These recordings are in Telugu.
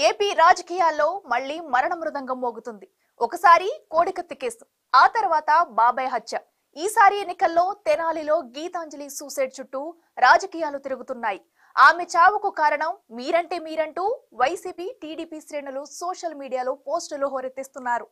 ఏపీ రాజకీయాల్లో మళ్లీ మరణ మృదంగం మోగుతుంది ఒకసారి కోడికత్తి కేసు ఆ తర్వాత బాబాయ్ హత్య ఈసారి ఎన్నికల్లో తెనాలిలో గీతాంజలి సూసైడ్ చుట్టూ రాజకీయాలు తిరుగుతున్నాయి ఆమె చావుకు కారణం మీరంటే మీరంటూ వైసీపీ టీడీపీ శ్రేణులు సోషల్ మీడియాలో పోస్టులు హోరెత్తిస్తున్నారు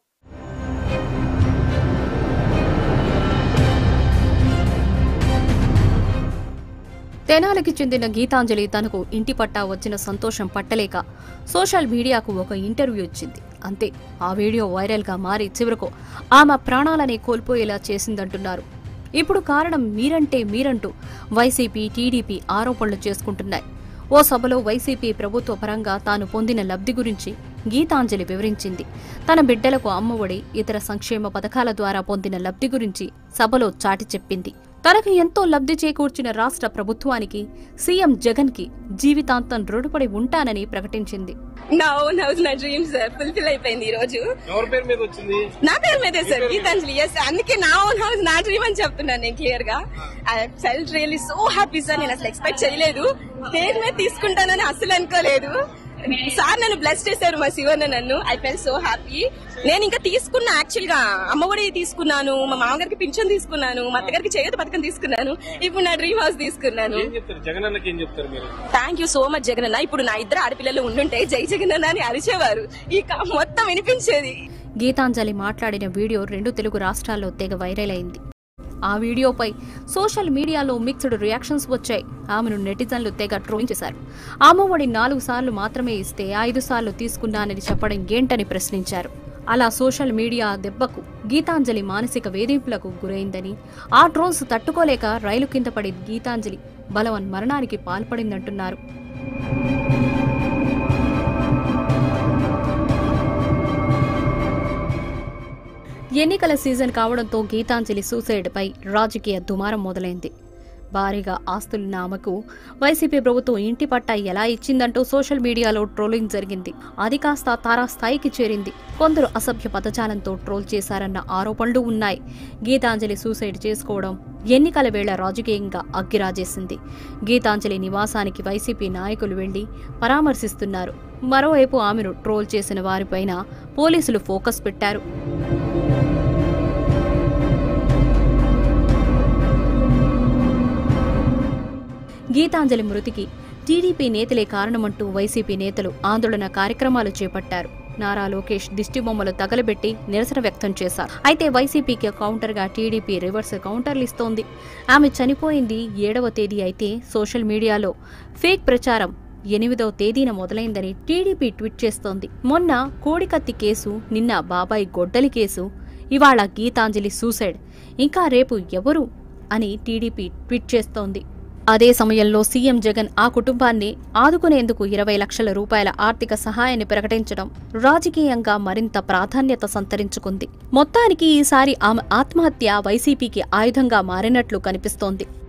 తెనాలికి చెందిన గీతాంజలి తనకు ఇంటి పట్టా వచ్చిన సంతోషం పట్టలేక సోషల్ మీడియాకు ఒక ఇంటర్వ్యూ ఇచ్చింది అంతే ఆ వీడియో వైరల్గా మారి చివరకు ఆమె ప్రాణాలనే కోల్పోయేలా చేసిందంటున్నారు ఇప్పుడు కారణం మీరంటే మీరంటూ వైసీపీ టీడీపీ ఆరోపణలు చేసుకుంటున్నాయి ఓ సభలో వైసీపీ ప్రభుత్వ పరంగా తాను పొందిన లబ్ధి గురించి గీతాంజలి వివరించింది తన బిడ్డలకు అమ్మఒడి ఇతర సంక్షేమ పథకాల ద్వారా పొందిన లబ్ధి గురించి సభలో చాటి చెప్పింది తనకు ఎంతో లబ్ధి చేకూర్చిన రాష్ట్ర ప్రభుత్వానికి సీఎం జగన్ కి జీవితాంతం రుణపడి ఉంటానని ప్రకటించింది నా ఓన్ హౌస్ నా డ్రీమ్ సార్ ఫుల్ఫిల్ అయిపోయింది ఈ రోజు ఎవరి పేరు మీద వచ్చింది నా పేరు మీదే సార్ గీతాంజలి ఎస్ అందుకే నా ఓన్ హౌస్ నా డ్రీమ్ అని చెప్తున్నాను నేను క్లియర్ గా I felt really so happy sir నేను అసలు ఎక్స్పెక్ట్ చేయలేదు పేరు మీద తీసుకుంటానని అసలు అనుకోలేదు సార్ నన్ను బ్లెస్ చేశారు మా శివన్న నన్ను ఐ ఫెల్ సో హ్యాపీ నేను ఇంకా తీసుకున్నా యాక్చువల్ గా అమ్మఒడి తీసుకున్నాను మా మామగారికి పింఛన్ తీసుకున్నాను మా అత్తగారికి చేయత పథకం తీసుకున్నాను ఇప్పుడు నా డ్రీమ్ హౌస్ తీసుకున్నాను ఏం చెప్తారు జగన్ అన్నకి ఏం చెప్తారు మీరు thank you so much Jagan అన్న ఇప్పుడు నా ఇద్దరు ఆడపిల్లలు ఉండుంటే జై జగన్ అన్న అని అరిచేవారు ఈ కా- మొత్తం వినిపించేది గీతాంజలి మాట్లాడిన వీడియో రెండు తెలుగు రాష్ట్రాల్లో తెగ వైరల్ అయింది ఆ వీడియోపై సోషల్ మీడియాలో మిక్స్డ్ రియాక్షన్స్ వచ్చాయి ఆమెను నెటిజన్లు తెగ ట్రోల్ చేశారు అమ్మఒడి నాలుగు సార్లు మాత్రమే ఇస్తే ఐదు సార్లు తీసుకున్నానని చెప్పడం ఏంటని ప్రశ్నించారు అలా సోషల్ మీడియా దెబ్బకు గీతాంజలి మానసిక వేధింపులకు గురైందని ఆ ట్రోల్స్ తట్టుకోలేక రైలు కింద పడి గీతాంజలి బలవన్ మరణానికి పాల్పడిందంటున్నారు ఎన్నికల సీజన్ కావడంతో గీతాంజలి సూసైడ్ పై రాజకీయ దుమారం మొదలైంది భారీగా ఆస్తులున్న ఆమెకు వైసీపీ ప్రభుత్వం ఇంటి పట్టా ఎలా ఇచ్చిందంటూ సోషల్ మీడియాలో ట్రోలింగ్ జరిగింది అది కాస్త తారాస్థాయికి చేరింది కొందరు అసభ్య పదజాలంతో ట్రోల్ చేశారన్న ఆరోపణలు ఉన్నాయి గీతాంజలి సూసైడ్ చేసుకోవడం ఎన్నికల వేళ రాజకీయంగా అగ్గిరాజేసింది గీతాంజలి నివాసానికి వైసీపీ నాయకులు వెళ్లి పరామర్శిస్తున్నారు మరోవైపు ఆమెను ట్రోల్ చేసిన వారిపైన పోలీసులు ఫోకస్ పెట్టారు గీతాంజలి మృతికి టీడీపీ నేతలే కారణమంటూ వైసీపీ నేతలు ఆందోళన కార్యక్రమాలు చేపట్టారు నారా లోకేష్ దిష్టిబొమ్మలు తగలబెట్టి నిరసన వ్యక్తం చేశారు అయితే వైసీపీకి కౌంటర్గా టీడీపీ రివర్స్ కౌంటర్లు ఇస్తోంది ఆమె చనిపోయింది ఏడవ తేదీ అయితే సోషల్ మీడియాలో ఫేక్ ప్రచారం ఎనిమిదవ తేదీన మొదలైందని టీడీపీ ట్వీట్ చేస్తోంది మొన్న కోడికత్తి కేసు నిన్న బాబాయ్ గొడ్డలి కేసు ఇవాళ గీతాంజలి సూసైడ్ ఇంకా రేపు ఎవరు అని టీడీపీ ట్వీట్ చేస్తోంది అదే సమయంలో సీఎం జగన్ ఆ కుటుంబాన్ని ఆదుకునేందుకు ఇరవై లక్షల రూపాయల ఆర్థిక సహాయాన్ని ప్రకటించడం రాజకీయంగా మరింత ప్రాధాన్యత సంతరించుకుంది మొత్తానికి ఈసారి ఆమె ఆత్మహత్య వైసీపీకి ఆయుధంగా మారినట్లు కనిపిస్తోంది